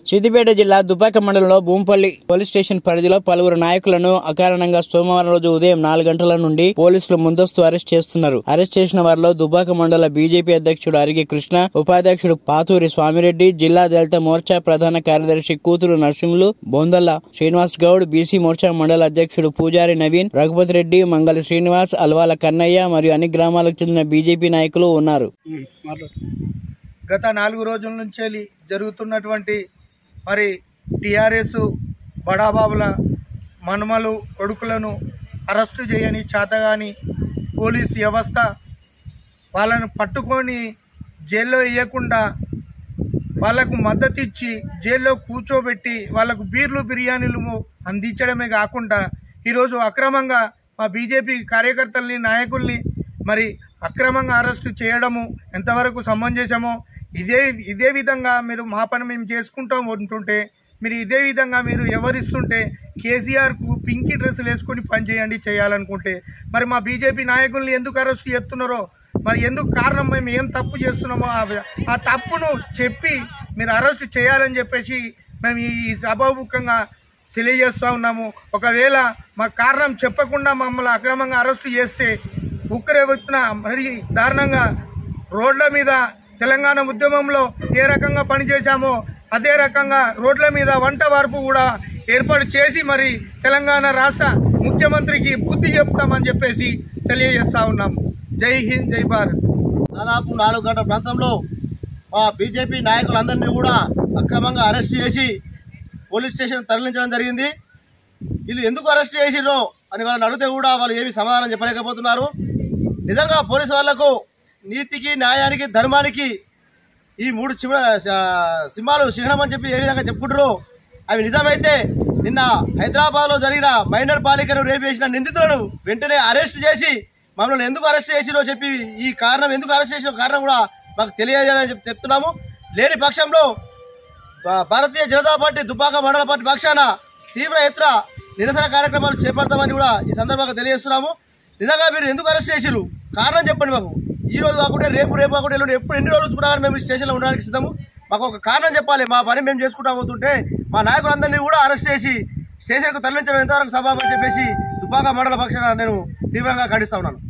సిద్దిపేట జిల్లా దుబ్బాక మండలంలో Bhumpally police station పరిధిలో పలువురు నాయకులను అకారణంగా సోమవారం రోజు ఉదయం నాలుగు గంటల నుండి పోలీసులు ముందస్తు అరెస్ట్ చేస్తున్నారు అరెస్ట్ చేసిన వారిలో దుబ్బాక మండల బీజేపీ అధ్యక్షుడు అరిగి కృష్ణ ఉపాధ్యక్షుడు పాతూరి స్వామిరెడ్డి జిల్లా దళిత మోర్చా ప్రధాన కార్యదర్శి కూతురు నరసింహులు బొందల్ల శ్రీనివాస్ గౌడ్ బీసీ మోర్చా మండల అధ్యక్షుడు పూజారి నవీన్ రఘుపతి రెడ్డి మంగళి శ్రీనివాస్ అల్వాల కన్నయ్య మరియు అన్ని గ్రామాలకు చెందిన బీజేపీ నాయకులు ఉన్నారు గత నాలుగు రోజుల నుంచి వెళ్ళి జరుగుతున్నటువంటి మరి టిఆర్ఎస్ బడాబాబుల మనుమలు కొడుకులను అరెస్టు చేయని చేతగాని పోలీస్ వ్యవస్థ వాళ్ళను పట్టుకొని జైల్లో వేయకుండా వాళ్ళకు మద్దతు ఇచ్చి జైల్లో కూర్చోబెట్టి వాళ్ళకు బీర్లు బిర్యానీలు అందించడమే కాకుండా ఈరోజు అక్రమంగా మా బీజేపీ కార్యకర్తల్ని నాయకుల్ని మరి అక్రమంగా అరెస్టు చేయడము ఎంతవరకు సమంజసమో ఇదే ఇదే విధంగా మీరు మా పని మేము చేసుకుంటాం ఉంటుంటే మీరు ఇదే విధంగా మీరు ఎవరిస్తుంటే కేసీఆర్కు పింకీ డ్రెస్సులు వేసుకొని పనిచేయండి చేయాలనుకుంటే మరి మా బీజేపీ నాయకుల్ని ఎందుకు అరెస్ట్ చేస్తున్నారో మరి ఎందుకు కారణం మేము ఏం తప్పు చేస్తున్నామో ఆ- ఆ తప్పును చెప్పి మీరు అరెస్ట్ చేయాలని చెప్పేసి మేము ఈ సభాముఖంగా తెలియజేస్తూ ఉన్నాము ఒకవేళ మా కారణం చెప్పకుండా మమ్మల్ని అక్రమంగా అరెస్టు చేస్తే ఉక్కరెత్తున మరి దారుణంగా రోడ్ల మీద తెలంగాణ ఉద్యమంలో ఏ రకంగా పనిచేశామో అదే రకంగా రోడ్ల మీద వంట వార్పు కూడా ఏర్పాటు చేసి మరి తెలంగాణ రాష్ట్ర ముఖ్యమంత్రికి బుద్ధి చెప్తామని చెప్పేసి తెలియజేస్తా ఉన్నాము జై హింద్ జై భారత్ దాదాపు నాలుగు గంటల ప్రాంతంలో మా బీజేపీ నాయకులందరినీ కూడా అక్రమంగా అరెస్ట్ చేసి పోలీస్ స్టేషన్ తరలించడం జరిగింది వీళ్ళు ఎందుకు అరెస్ట్ చేసిరో అని వాళ్ళని అడిగితే కూడా వాళ్ళు ఏమి సమాధానం చెప్పలేకపోతున్నారు నిజంగా పోలీసు వాళ్లకు నీతికి న్యాయానికి ధర్మానికి ఈ మూడు చిమ స- సింహాలు చిహ్నం అని చెప్పి ఏ విధంగా చెప్పుకుంటారో అవి నిజమైతే నిన్న హైదరాబాద్లో జరిగిన మైనర్ బాలికను రేపు చేసిన నిందితులను వెంటనే అరెస్ట్ చేసి మమ్మల్ని ఎందుకు అరెస్ట్ చేసిరో చెప్పి ఈ కారణం ఎందుకు అరెస్ట్ చేసిన కారణం కూడా మాకు తెలియజేయాలని చెప్పి చెప్తున్నాము లేని పక్షంలో భా- భారతీయ జనతా పార్టీ దుబ్బాక మండల పార్టీ పక్షాన తీవ్ర ఎత్తున నిరసన కార్యక్రమాలు చేపడతామని కూడా ఈ సందర్భంగా తెలియజేస్తున్నాము నిజంగా మీరు ఎందుకు అరెస్ట్ చేసిరు కారణం చెప్పండి మాకు ఈ రోజు కాకుండా రేపు రేపు కాకుండా ఎల్లుండి ఎప్పుడు ఎన్ని రోజులు కూడా మేము ఈ స్టేషన్లో ఉండడానికి సిద్ధము మాకు ఒక కారణం చెప్పాలి మా పని మేము చేసుకుంటా పోతుంటే మా నాయకులందరినీ కూడా అరెస్ట్ చేసి స్టేషన్కు తరలించడం ఎంతవరకు సభాపని చెప్పేసి దుబ్బాక మండల పక్షాన నేను తీవ్రంగా ఖండిస్తా ఉన్నాను